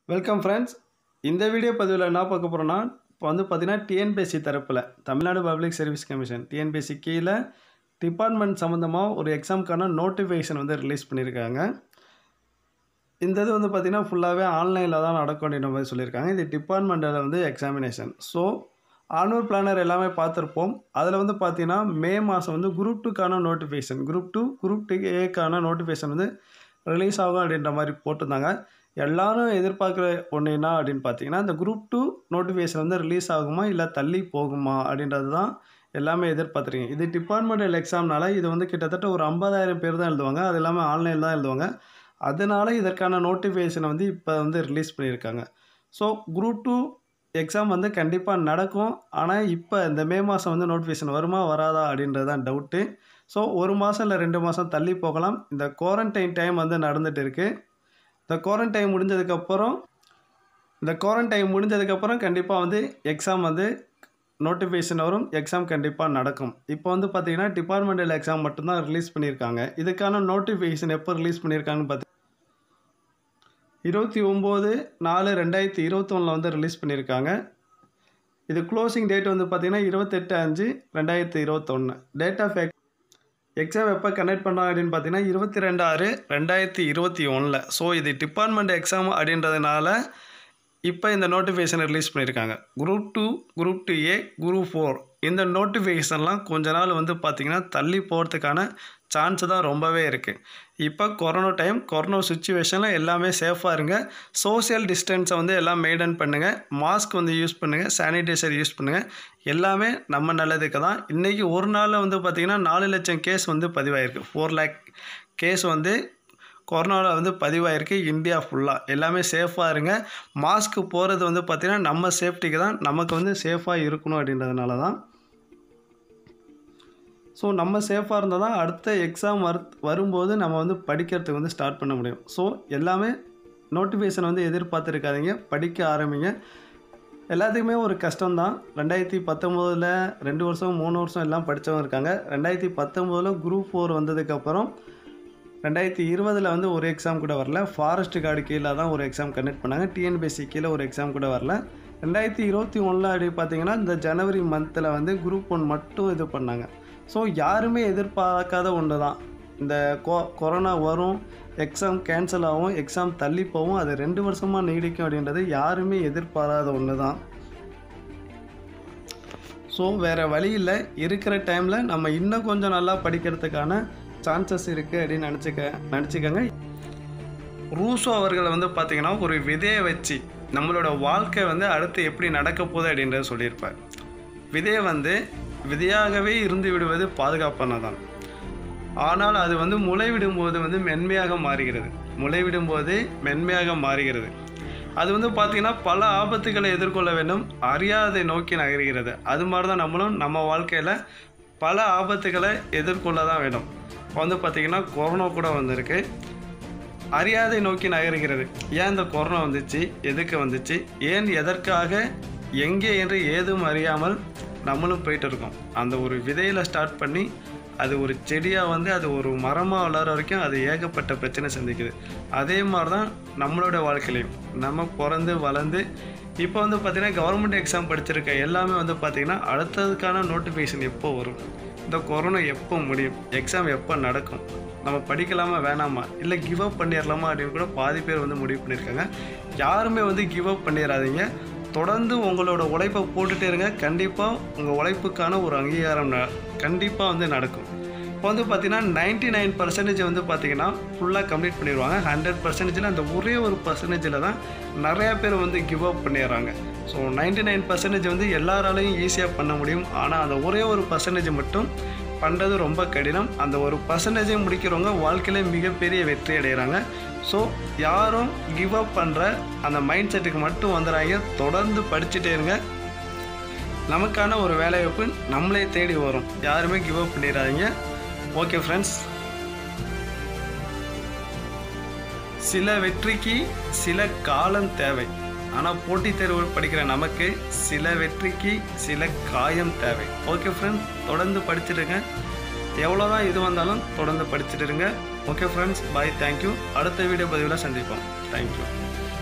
welcome friends இந்த video பதிவில் என்ன பார்க்க போகிறோன்னா இப்போ வந்து பார்த்தீங்கன்னா டிஎன்பிஎஸ்சி தரப்பில் Tamil Nadu public service commission TNPSC கீழே டிபார்ட்மெண்ட் சம்மந்தமாக ஒரு எக்ஸாமுக்கான நோட்டிஃபிகேஷன் வந்து ரிலீஸ் பண்ணியிருக்காங்க இந்த இது வந்து பார்த்திங்கன்னா ஃபுல்லாகவே ஆன்லைனில் தான் நடக்கும் அப்படின்ற மாதிரி சொல்லியிருக்காங்க இது டிபார்ட்மெண்ட்டில் வந்து எக்ஸாமினேஷன் ஸோ ஆனுவல் பிளானர் எல்லாமே பார்த்துருப்போம் அதில் வந்து பார்த்தீங்கன்னா மே மாதம் வந்து குரூப் டூக்கான notification group two group two ஏக்கான நோட்டிஃபிகேஷன் வந்து ரிலீஸ் ஆகும் அப்படின்ற மாதிரி போட்டிருந்தாங்க எல்லாரும் எதிர்பார்க்குற ஒன்று என்ன அப்படின்னு பார்த்தீங்கன்னா இந்த குரூப் டூ நோட்டிஃபிகேஷன் வந்து ரிலீஸ் ஆகுமா இல்லை தள்ளி போகுமா அப்படின்றது தான் எல்லாமே எதிர்பார்த்துருக்கீங்க இது டிபார்ட்மெண்டல் எக்ஸாம்னால இது வந்து கிட்டத்தட்ட ஒரு ஐம்பதாயிரம் பேர் தான் எழுதுவாங்க அது இல்லாமல் ஆன்லைனில் தான் எழுதுவாங்க அதனால இதற்கான நோட்டிஃபிகேஷனை வந்து இப்போ வந்து ரிலீஸ் பண்ணியிருக்காங்க ஸோ குரூப் டூ எக்ஸாம் வந்து கண்டிப்பாக நடக்கும் ஆனால் இப்போ இந்த மே மாதம் வந்து நோட்டிஃபிகேஷன் வருமா வராதா அப்படின்றது தான் டவுட்டு ஸோ ஒரு மாதம் இல்லை ரெண்டு மாதம் தள்ளி போகலாம் இந்த குவாரண்டைன் டைம் வந்து நடந்துகிட்டு இருக்குது இந்த குவாரண்டைன் முடிஞ்சதுக்கப்புறம் இந்த குவாரண்டைன் முடிஞ்சதுக்கப்புறம் கண்டிப்பாக வந்து எக்ஸாம் வந்து நோட்டிஃபிகேஷன் வரும் எக்ஸாம் கண்டிப்பாக நடக்கும் இப்போ வந்து பார்த்திங்கன்னா டிபார்ட்மெண்டல் எக்ஸாம் மட்டும்தான் ரிலீஸ் பண்ணியிருக்காங்க இதுக்கான நோட்டிஃபிகேஷன் எப்போ ரிலீஸ் பண்ணியிருக்காங்கன்னு பார்த்தி இருபத்தி ஒம்பது நாலு ரெண்டாயிரத்தி இருபத்தொன்னில் வந்து ரிலீஸ் பண்ணியிருக்காங்க இது க்ளோசிங் டேட் வந்து பார்த்திங்கன்னா இருபத்தெட்டு அஞ்சு ரெண்டாயிரத்தி இருபத்தொன்று டேட் ஆஃப் எக்ஸாம் எப்போ கண்டக்ட் பண்ணாங்க அப்படின்னு பார்த்தீங்கன்னா இருபத்தி ரெண்டு ஆறு ரெண்டாயிரத்தி இருபத்தி ஒன்றில் ஸோ இது டிபார்ட்மெண்ட் எக்ஸாம் அப்படின்றதுனால இப்போ இந்த நோட்டிஃபிகேஷன் ரிலீஸ் பண்ணியிருக்காங்க group two group two A group four இந்த நோட்டிஃபிகேஷன்லாம் கொஞ்ச நாள் வந்து பார்த்திங்கன்னா தள்ளி போகிறதுக்கான சான்ஸ் தான் ரொம்பவே இருக்குது இப்போ கொரோனா டைம் கொரோனா சுச்சுவேஷனில் எல்லாமே சேஃபாக இருங்க சோசியல் டிஸ்டன்ஸை வந்து எல்லாம் மெயின்டைன் பண்ணுங்கள் மாஸ்க் வந்து யூஸ் பண்ணுங்கள் சானிடைசர் யூஸ் பண்ணுங்கள் எல்லாமே நம்ம நல்லதுக்கு தான் இன்றைக்கி ஒரு நாளில் வந்து பார்த்திங்கன்னா நாலு லட்சம் கேஸ் வந்து பதிவாயிருக்கு ஃபோர் லேக் கேஸ் வந்து கொரோனாவில் வந்து பதிவாயிருக்கு இந்தியா ஃபுல்லாக எல்லாமே சேஃபாக இருங்க மாஸ்க்கு போகிறது வந்து பார்த்திங்கன்னா நம்ம சேஃப்டிக்கு தான் நமக்கு வந்து சேஃபாக இருக்கணும் அப்படின்றதுனால தான் ஸோ நம்ம சேஃபாக இருந்தால் தான் அடுத்த எக்ஸாம் வரு வரும்போது நம்ம வந்து படிக்கிறதுக்கு வந்து ஸ்டார்ட் பண்ண முடியும் ஸோ எல்லாமே நோட்டிஃபிகேஷன் வந்து எதிர்பார்த்துருக்காதீங்க படிக்க ஆரம்பிங்க எல்லாத்துக்குமே ஒரு கஷ்டம்தான் ரெண்டாயிரத்தி பத்தொம்போதில் ரெண்டு வருஷம் மூணு வருஷம் எல்லாம் படித்தவங்க இருக்காங்க ரெண்டாயிரத்தி பத்தொம்போதில் குரூப் ஃபோர் வந்ததுக்கப்புறம் ரெண்டாயிரத்தி இருபதில் வந்து ஒரு எக்ஸாம் கூட வரல ஃபாரஸ்ட் கார்டு கீழே தான் ஒரு எக்ஸாம் கண்டக்ட் பண்ணாங்க டிஎன்பிஎஸ்சி கீழே ஒரு எக்ஸாம் கூட வரல ரெண்டாயிரத்தி இருபத்தி ஒன்றில் அப்படி பார்த்தீங்கன்னா இந்த ஜனவரி மந்தில் வந்து குரூப் ஒன் மட்டும் இது பண்ணாங்க ஸோ யாருமே எதிர்பார்க்காத ஒன்று தான் இந்த கொ கொரோனா வரும் எக்ஸாம் கேன்சல் ஆகும் எக்ஸாம் தள்ளி போகும் அது ரெண்டு வருஷமாக நீடிக்கும் அப்படின்றது யாருமே எதிர்பாராத ஒன்று தான் ஸோ வேறு வழி இல்லை இருக்கிற டைமில் நம்ம இன்னும் கொஞ்சம் நல்லா படிக்கிறதுக்கான சான்சஸ் இருக்குது அப்படின்னு நினச்சிக்க நினச்சிக்கோங்க ரூசோ அவர்கள் வந்து பார்த்திங்கன்னா ஒரு விதையை வச்சு நம்மளோட வாழ்க்கை வந்து அடுத்து எப்படி நடக்க போகுது அப்படின்றத சொல்லியிருப்பார் விதையை வந்து விதையாகவே இருந்து விடுவது பாதுகாப்பானதான் ஆனால் அது வந்து முளைவிடும்போது வந்து மென்மையாக மாறுகிறது முளைவிடும்போது மென்மையாக மாறுகிறது அது வந்து பார்த்திங்கன்னா பல ஆபத்துகளை எதிர்கொள்ள வேண்டும் அறியாதை நோக்கி நகர்கிறது அது மாதிரி தான் நம்மளும் நம்ம வாழ்க்கையில் பல ஆபத்துகளை எதிர்கொள்ள தான் வேண்டும் இப்போ வந்து பார்த்திங்கன்னா கொரோனா கூட வந்திருக்கு அறியாதை நோக்கி நகர்கிறது ஏன் இந்த கொரோனா வந்துச்சு எதுக்கு வந்துச்சு ஏன் எதற்காக எங்கே என்று ஏதும் அறியாமல் நம்மளும் போயிட்டு இருக்கோம் அந்த ஒரு விதையில் ஸ்டார்ட் பண்ணி அது ஒரு செடியாக வந்து அது ஒரு மரமாக வளர வரைக்கும் அது ஏகப்பட்ட பிரச்சனை சந்திக்குது அதே மாதிரி தான் நம்மளோட வாழ்க்கையிலையும் நம்ம பிறந்து வளர்ந்து இப்போ வந்து பார்த்திங்கன்னா கவர்மெண்ட் எக்ஸாம் படிச்சிருக்க எல்லாமே வந்து பார்த்திங்கன்னா அடுத்ததுக்கான நோட்டிஃபிகேஷன் எப்போ வரும் இந்த கொரோனா எப்போ முடியும் எக்ஸாம் எப்போ நடக்கும் நம்ம படிக்கலாமா வேணாமா இல்லை கிவ் அப் பண்ணிடலாமா அப்படின்னு கூட பாதி பேர் வந்து முடிவு பண்ணியிருக்காங்க யாருமே வந்து கிவ் அப் பண்ணிடாதீங்க தொடர்ந்து உங்களோட உழைப்பை போட்டுகிட்டே இருங்க கண்டிப்பாக உங்கள் உழைப்புக்கான ஒரு அங்கீகாரம் ந கண்டிப்பாக வந்து நடக்கும் இப்போ வந்து பார்த்திங்கன்னா நைன்ட்டி நைன் பர்சன்டேஜ் வந்து பார்த்திங்கன்னா ஃபுல்லாக கம்ப்ளீட் பண்ணிடுவாங்க ஹண்ட்ரட் பர்சன்டேஜில் அந்த ஒரே ஒரு பர்சன்டேஜில் தான் நிறையா பேர் வந்து கிவ் அப் பண்ணிடுறாங்க ஸோ நைன்ட்டி நைன் பர்சன்டேஜ் வந்து எல்லாராலையும் ஈஸியாக பண்ண முடியும் ஆனால் அந்த ஒரே ஒரு பர்சன்டேஜ் மட்டும் பண்ணுறது ரொம்ப கடினம் அந்த ஒரு பர்சன்டேஜை முடிக்கிறவங்க வாழ்க்கையில் மிகப்பெரிய வெற்றி அடைகிறாங்க ஸோ யாரும் கிவ் அப் பண்ணுற அந்த மைண்ட் செட்டுக்கு மட்டும் வந்துடுறாங்க தொடர்ந்து படிச்சுட்டே இருங்க நமக்கான ஒரு வேலைவாய்ப்பு நம்மளே தேடி வரும் யாருமே கிவ் அப் பண்ணிடாதீங்க ஓகே ஃப்ரெண்ட்ஸ் சில வெற்றிக்கு சில காலம் தேவை ஆனால் போட்டித் தேர்வு படிக்கிற நமக்கு சில வெற்றிக்கு சில காயம் தேவை ஓகே ஃப்ரெண்ட்ஸ் தொடர்ந்து படிச்சுடுங்க எவ்வளோ தான் இது வந்தாலும் தொடர்ந்து படிச்சுட்டு இருங்க ஓகே ஃப்ரெண்ட்ஸ் பாய் தேங்க்யூ அடுத்த வீடியோ பதிவில் சந்திப்போம் தேங்க்யூ